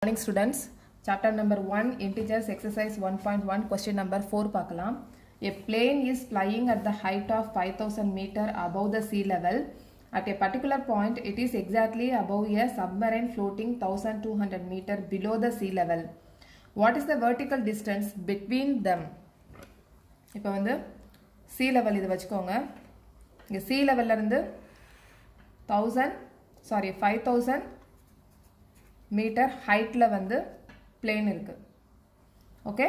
Morning students, chapter number 1 integers exercise 1.1 question number 4 பார்க்கலாம் A plane is flying at the height of 5000 meter above the sea level. At a particular point, it is exactly above a submarine floating 1200 meter below the sea level. What is the vertical distance between them? இப்போ வந்து sea level இது வச்சுக்கோங்க இங்கே sea levelல இருந்து thousand sorry five thousand meter ஹைட்டில் வந்து plane இருக்குது ஓகே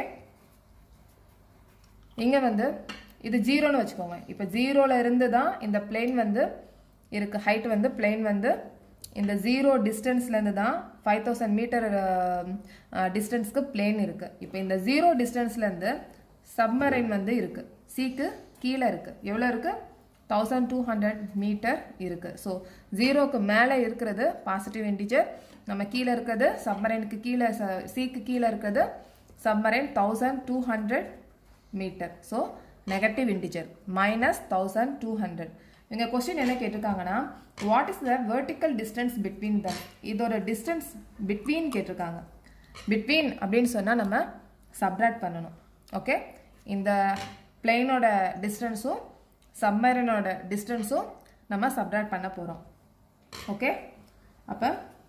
இங்கே வந்து இது ஜீரோன்னு வச்சுக்கோங்க இப்போ ஜீரோவில் இருந்து தான் இந்த பிளேன் வந்து இருக்குது ஹைட் வந்து பிளேன் வந்து இந்த ஜீரோ டிஸ்டன்ஸ்லேருந்து தான் ஃபைவ் தௌசண்ட் மீட்டர் டிஸ்டன்ஸ்க்கு பிளேன் இருக்குது இப்போ இந்த ஜீரோ டிஸ்டன்ஸ்லேருந்து சப்மரைன் வந்து இருக்குது சீக்கு கீழே இருக்குது எவ்வளோ இருக்குது தௌசண்ட் டூ ஹண்ட்ரட் மீட்டர் இருக்குது ஸோ ஜீரோக்கு மேலே இருக்கிறது பாசிட்டிவ் இன்டிஜர் நம்ம கீழே இருக்கிறது சப்மரைனுக்கு கீழே சீக்கு கீழே இருக்கிறது submarine thousand two hundred meter so negative integer minus thousand two hundred இவங்க கொஸ்டின் என்ன கேட்டிருக்காங்கன்னா what is the vertical distance between the இதோட டிஸ்டன்ஸ் பிட்வீன் கேட்டிருக்காங்க பிட்வீன் அப்படின்னு சொன்னால் நம்ம சப்ராக்ட் பண்ணணும் ஓகே இந்த பிளெயினோட டிஸ்டன்ஸும் சப்மரீனோட டிஸ்டன்ஸும் நம்ம சப்ராக்ட் பண்ண போகிறோம் ஓகே அப்போ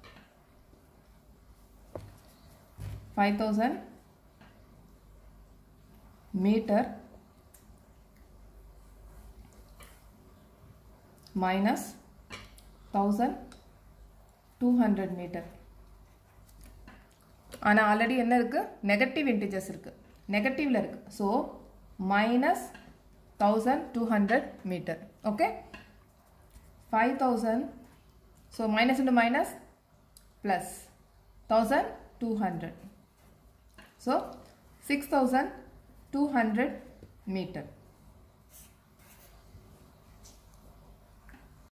five thousand meter minus thousand two hundred meter ஆனால் ஆல்ரெடி என்ன இருக்குது நெகட்டிவ் இன்டிஜர்ஸ் இருக்குது நெகட்டிவில் இருக்குது so minus thousand two hundred meter okay five thousand so minus into minus plus thousand two hundred so six thousand two hundred metre